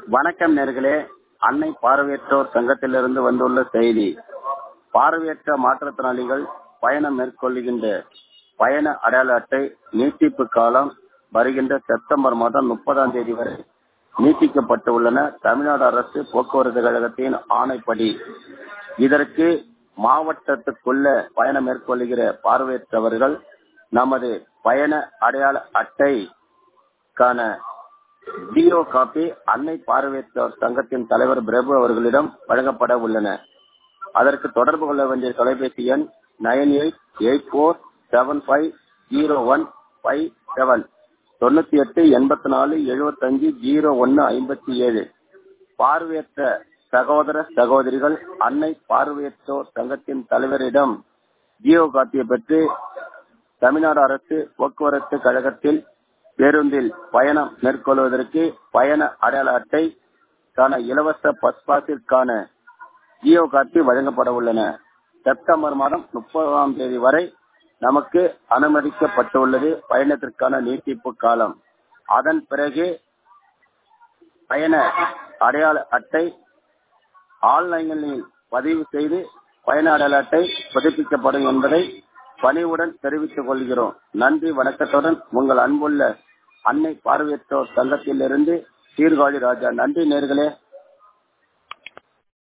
வணக்கம் நேர்களே அன்னை பார்வையற்றோர் சங்கத்திலிருந்து வந்துள்ள செய்தி பார்வையற்ற மாற்றுத்திறனாளிகள் பயணம் மேற்கொள்கின்ற பயண அடையாள அட்டை நீட்டிப்பு காலம் வருகின்ற செப்டம்பர் மாதம் முப்பதாம் தேதி வரை நீட்டிக்கப்பட்டுள்ளன தமிழ்நாடு அரசு போக்குவரத்து கழகத்தின் ஆணைப்படி இதற்கு மாவட்டத்துக்குள்ள பயணம் மேற்கொள்கிற பார்வையற்றவர்கள் நமது பயண அடையாள அட்டைக்கான ஜீரோ காப்பி அன்னை பார்வையற்றோர் சங்கத்தின் தலைவர் பிரபு அவர்களிடம் வழங்கப்பட உள்ளன அதற்கு தொடர்பு கொள்ள வேண்டிய தொலைபேசி எண் nine eight eight four seven five zero one five seven தொண்ணூத்தி எட்டு எண்பத்தி நாலு எழுபத்தஞ்சு ஜீரோ ஒன்னு ஐம்பத்தி ஏழு பார்வையற்ற சகோதர சகோதரிகள் அன்னை பார்வையற்றோர் சங்கத்தின் தலைவரிடம் ஜியோ காப்பியை பெற்று தமிழ்நாடு அரசு போக்குவரத்து கழகத்தில் பேருந்தில் பயணம் மேற்கொள்வதற்கு பயண அடையாள அட்டைக்கான இலவச பஸ் பாஸிற்கான ஜியோ காப்பி வழங்கப்பட உள்ளன செப்டம்பர் மாதம் முப்பதாம் தேதி வரை நமக்கு அனுமதிக்கப்பட்டுள்ளது பயணத்திற்கான நீட்டிப்பு காலம் அதன் பிறகு பயண அடையாள அட்டை ஆன்லைனில் பதிவு செய்து பயண அடையாள அட்டை புதுப்பிக்கப்படும் என்பதை பணிவுடன் தெரிவித்துக் கொள்கிறோம் நன்றி வணக்கத்துடன் உங்கள் அன்புள்ள அன்னை பார்வையற்றோர் சங்கத்திலிருந்து சீர்காழி ராஜா நன்றி நேர்களே